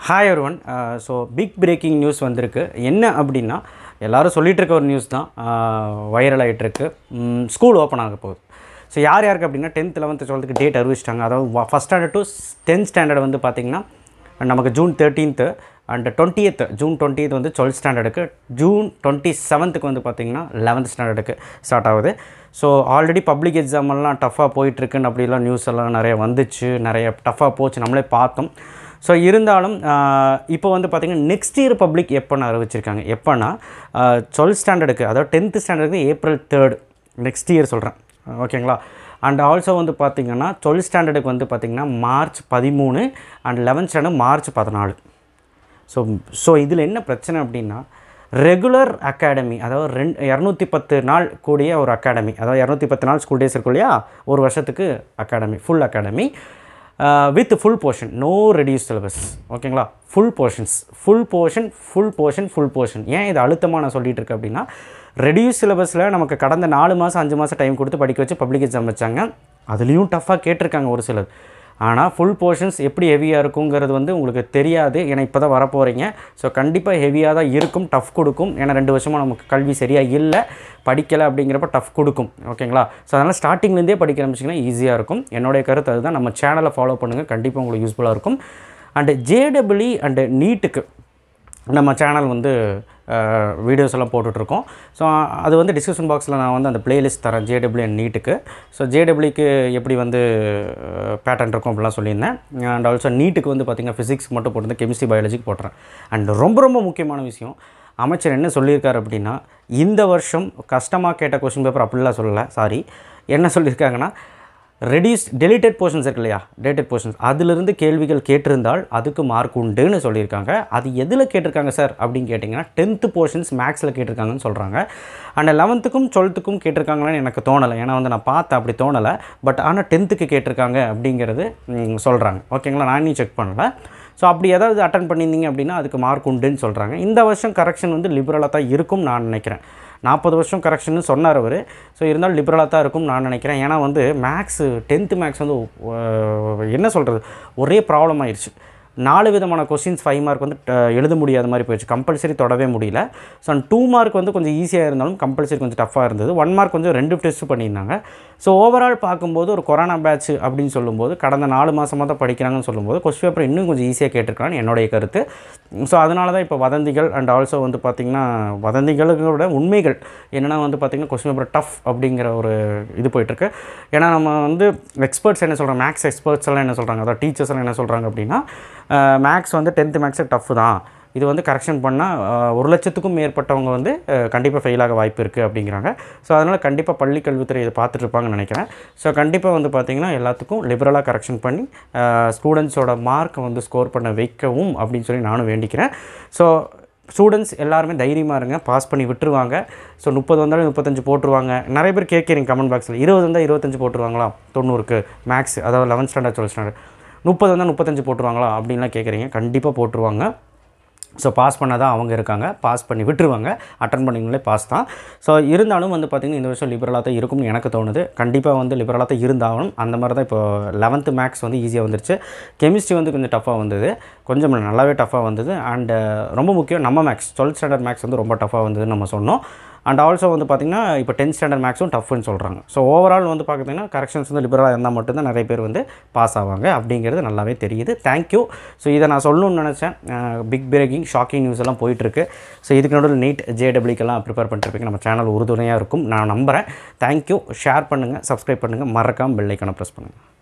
hi ஒருவன் so big breaking news வந்திருக்கு என்ன அப்படின்னா எல்லாரும் சொல்லிட்டு இருக்க ஒரு நியூஸ் தான் வைரல் ஆகிட்டுருக்கு ஸ்கூல் ஓப்பன் ஆக போகுது ஸோ யார் யாருக்கு அப்படின்னா டென்த் லெவன்த்து டுவெல்த்துக்கு டேட் அறிவிச்சிட்டாங்க அதாவது first standard to tenth standard வந்து பார்த்திங்கன்னா நமக்கு June thirteenth and twentieth June twentieth வந்து டுவெல்த் ஸ்டாண்டர்டுக்கு ஜூன் டுவெண்ட்டி செவன்த்துக்கு வந்து பார்த்திங்கன்னா லெவன்த் ஸ்டாண்டர்டுக்கு ஸ்டார்ட் ஆகுது ஸோ ஆல்ரெடி பப்ளிக் எக்ஸாம் எல்லாம் டஃப்பாக போயிட்டுருக்குன்னு அப்படிலாம் நியூஸ் எல்லாம் நிறைய வந்துச்சு நிறைய டஃப்பாக போச்சு நம்மளே பார்த்தோம் ஸோ இருந்தாலும் இப்போ வந்து பார்த்திங்கன்னா நெக்ஸ்ட் இயர் பப்ளிக் எப்போன்னு அறிவிச்சிருக்காங்க எப்போன்னா டுவெல்த் ஸ்டாண்டர்டுக்கு அதாவது டென்த்து ஸ்டாண்டர்டுக்கு ஏப்ரல் தேர்ட் நெக்ஸ்ட் இயர் சொல்கிறேன் ஓகேங்களா அண்ட் ஆல்சோ வந்து பார்த்திங்கன்னா டுவெல்த் ஸ்டாண்டர்டுக்கு வந்து பார்த்திங்கன்னா மார்ச் பதிமூணு அண்ட் லெவன்த் ஸ்டாண்டர்ட் மார்ச் பதினாலு ஸோ ஸோ இதில் என்ன பிரச்சனை அப்படின்னா ரெகுலர் அகாடமி அதாவது ரெண்டு இரநூத்தி பத்து நாள் கூடிய ஒரு அகாடமி அதாவது இரநூத்தி பத்து நாள் ஸ்கூல் டேஸ் இருக்கும் இல்லையா ஒரு வருஷத்துக்கு academy full academy with full portion no reduce syllabus ஓகேங்களா full portions full portion full portion full portion ஏன் இது அழுத்தமாக நான் சொல்லிட்டு இருக்கேன் அப்படின்னா ரெடியூஸ் சிலபஸில் நமக்கு கடந்த நாலு மாதம் அஞ்சு மாதம் டைம் கொடுத்து படிக்க வச்சு பப்ளிக் எக்ஸாம் வச்சாங்க அதுலேயும் டஃப்பாக கேட்டிருக்காங்க ஒரு சிலர் ஆனால் ஃபுல் போர்ஷன்ஸ் எப்படி ஹெவியாக இருக்குங்கிறது வந்து உங்களுக்கு தெரியாது ஏன்னா இப்போ தான் வரப்போகிறீங்க ஸோ கண்டிப்பாக ஹெவியாக தான் இருக்கும் டஃப் கொடுக்கும் ஏன்னா ரெண்டு வருஷமாக நமக்கு கல்வி சரியாக இல்லை படிக்கலை அப்படிங்கிறப்ப டஃப் கொடுக்கும் ஓகேங்களா ஸோ அதனால் ஸ்டார்டிங்லேருந்தே படிக்க ஆரம்பிச்சிங்கன்னா ஈஸியாக இருக்கும் என்னுடைய கருத்து அதுதான் நம்ம சேனலை ஃபாலோ பண்ணுங்கள் கண்டிப்பாக உங்களுக்கு யூஸ்ஃபுல்லாக இருக்கும் அண்டு ஜேடபிள்இ அண்டு நீட்டுக்கு நம்ம சேனல் வந்து வீடியோஸ் எல்லாம் போட்டுட்ருக்கோம் ஸோ அது வந்து டிஸ்கிரிப்ஷன் பாக்ஸில் நான் வந்து அந்த பிளேலிஸ்ட் தரேன் ஜேடபிள்யூ அண்ட் நீட்டுக்கு ஸோ ஜேடபிள்யூக்கு எப்படி வந்து பேட்டர்ன் இருக்கும் அப்படிலாம் சொல்லியிருந்தேன் அண்ட் ஆல்சோ நீட்டுக்கு வந்து பார்த்திங்கன்னா ஃபிசிக்ஸ் மட்டும் போட்டு கெமிஸ்ட்ரி பயாலஜிக்கு போட்டுறேன் அண்ட் ரொம்ப ரொம்ப முக்கியமான விஷயம் அமைச்சர் என்ன சொல்லியிருக்காரு அப்படின்னா இந்த வருஷம் கஷ்டமாக கேட்ட கொஷின் பேப்பர் அப்படிலாம் சொல்லலை சாரி என்ன சொல்லியிருக்காங்கன்னா ரெடியூஸ் டெலிட்டட் போர்ஷன்ஸ் இருக்கு இல்லையா டெலிட்டட் போர்ஷன்ஸ் அதிலிருந்து கேள்விகள் கேட்டிருந்தால் அதுக்கு மார்க் உண்டுன்னு சொல்லியிருக்காங்க அது எதில் கேட்டிருக்காங்க சார் அப்படின்னு கேட்டிங்கன்னா டென்த்து போர்ஷன்ஸ் மேக்ஸில் கேட்டிருக்காங்கன்னு சொல்கிறாங்க அண்ட் லெவன்த்துக்கும் டுவெல்த்துக்கும் கேட்டிருக்காங்களான்னு எனக்கு தோணலை ஏன்னா வந்து நான் பார்த்தேன் அப்படி தோணலை பட் ஆனால் டென்த்துக்கு கேட்டிருக்காங்க அப்படிங்கிறது சொல்கிறாங்க ஓகேங்களா நான் இன்னும் செக் பண்ணலை ஸோ அப்படி ஏதாவது அட்டன் பண்ணியிருந்தீங்க அப்படின்னா அதுக்கு மார்க் உண்டுன்னு சொல்கிறாங்க இந்த வருஷம் கரெக்ஷன் வந்து லிபரலாக தான் இருக்கும் நான் நினைக்கிறேன் நாற்பது வருஷம் கரெக்ஷன்னு சொன்னார் அவர் ஸோ இருந்தாலும் லிபரலாக தான் இருக்கும் நான் நினைக்கிறேன் ஏன்னா வந்து மேக்ஸு டென்த்து மேக்ஸ் வந்து என்ன சொல்கிறது ஒரே ப்ராப்ளம் ஆயிடுச்சு நாலு விதமான கொஸ்டின்ஸ் ஃபைவ் மார்க் வந்து எழுத முடியாத மாதிரி போயிடுச்சு கம்பல்சரி தொடவே முடியல ஸோ டூ மார்க் வந்து கொஞ்சம் ஈஸியாக இருந்தாலும் கம்பல்சரி கொஞ்சம் டஃப்பாக இருந்தது ஒன் மார்க் கொஞ்சம் ரெண்டு டெஸ்ட் பண்ணியிருந்தாங்க ஸோ ஓவரால் பார்க்கும்போது ஒரு கொரோனா பேட்ச் அப்படின்னு சொல்லும்போது கடந்த நாலு மாதமாக தான் படிக்கிறாங்கன்னு சொல்லும்போது கொஸ்டின் பேப்பர் இன்னும் கொஞ்சம் ஈஸியாக கேட்டிருக்கான்னு என்னுடைய கருத்து ஸோ அதனால தான் இப்போ வதந்திகள் அண்ட் ஆல்சோ வந்து பார்த்திங்கன்னா வதந்திகளோட உண்மைகள் என்னென்னா வந்து பார்த்திங்கன்னா கொஸ்டின் பேப்பர் டஃப் அப்படிங்கிற ஒரு இது போயிட்டுருக்கு ஏன்னா நம்ம வந்து எக்ஸ்பர்ட்ஸ் என்ன சொல்கிறாங்க மேக்ஸ் எக்ஸ்பர்ட்ஸ் எல்லாம் என்ன சொல்கிறாங்க அதாவது டீச்சர்ஸ் எல்லாம் என்ன சொல்கிறாங்க அப்படின்னா மேக்ஸ் வந்து டென்த்து மேக்ஸு டஃப் தான் இது வந்து கரெக்ஷன் பண்ணால் ஒரு லட்சத்துக்கும் மேற்பட்டவங்க வந்து கண்டிப்பாக ஃபெயிலாக வாய்ப்பு இருக்குது அப்படிங்கிறாங்க ஸோ அதனால் கண்டிப்பாக பள்ளி கல்வித்துறை இதை பார்த்துட்ருப்பாங்கன்னு நினைக்கிறேன் ஸோ கண்டிப்பாக வந்து பார்த்திங்கன்னா எல்லாத்துக்கும் லிபரலாக கரெக்ஷன் பண்ணி ஸ்டூடெண்ட்ஸோட மார்க்கை வந்து ஸ்கோர் பண்ண வைக்கவும் அப்படின்னு சொல்லி நானும் வேண்டிக்கிறேன் ஸோ ஸ்டூடெண்ட்ஸ் எல்லாருமே தைரியமாக இருங்க பாஸ் பண்ணி விட்டுருவாங்க ஸோ முப்பது வந்தாலும் முப்பத்தஞ்சு போட்டுருவாங்க நிறைய பேர் கேட்குறீங்க கமெண்ட் பாக்ஸில் இருபது வந்தால் இருபத்தஞ்சு போட்டுருவாங்களா தொண்ணூறுக்கு மேக்ஸ் அதாவது லெவன்த் ஸ்டாண்டர்ட் டுவெல்த் ஸ்டாண்டர்ட் முப்பது வந்தால் முப்பத்தஞ்சு போட்டுருவாங்களா அப்படின்லாம் கேட்குறீங்க கண்டிப்பாக போட்டுருவாங்க ஸோ பாஸ் பண்ண தான் அவங்க இருக்காங்க பாஸ் பண்ணி விட்டுருவாங்க அட்டன் பண்ணிங்களே பாஸ் தான் ஸோ இருந்தாலும் வந்து பார்த்திங்கன்னா இந்த வருஷம் லிபரலாக தான் இருக்கும்னு எனக்கு தோணுது கண்டிப்பாக வந்து லிபரலாக தான் இருந்தாலும் அந்த மாதிரி தான் இப்போ லெவன்த்து மேக்ஸ் வந்து ஈஸியாக வந்துருச்சு கெமிஸ்ட்ரி வந்து கொஞ்சம் டஃப்பாக வந்தது கொஞ்சம் நல்லாவே டஃப்பாக வந்தது அண்டு ரொம்ப முக்கியம் நம்ம மேக்ஸ் டுவெல்த் ஸ்டாண்டர்ட் மேக்ஸ் வந்து ரொம்ப டஃப்பாக வந்ததுன்னு நம்ம சொன்னோம் அண்ட் ஆல்சோ வந்து பார்த்திங்கன்னா இப்போ டென்த் ஸ்டாண்டர்ட் மேக்ஸும் டஃப்னு சொல்கிறாங்க ஸோ ஓவரால் வந்து பார்த்திங்கன்னா கரெக்ஷன்ஸ் வந்து லிபரலாக இருந்தால் மட்டும்தான் நிறைய பேர் வந்து பாஸ் ஆவாங்க அப்படிங்கிறது நல்லாவே தெரியுது தேங்க்யூ ஸோ இதை நான் சொல்லணும்னு நினச்சேன் பிக் பிரேக்கிங் ஷாக்கிங் நியூஸ் எல்லாம் போயிட்டுருக்கு ஸோ இதுக்கு நடுவில் நீட் ஜேடபிள்யூக்கெல்லாம் ப்ரிப்பேர் பண்ணிட்டுருப்பீங்க நம்ம சேனல் உறுதுணையாக இருக்கும் நான் நம்புகிறேன் தேங்க்யூ ஷேர் பண்ணுங்கள் சப்ஸ்கிரைப் பண்ணுங்கள் மறக்காமல் பெல்லைக்கான ப்ரெஸ் பண்ணுங்கள்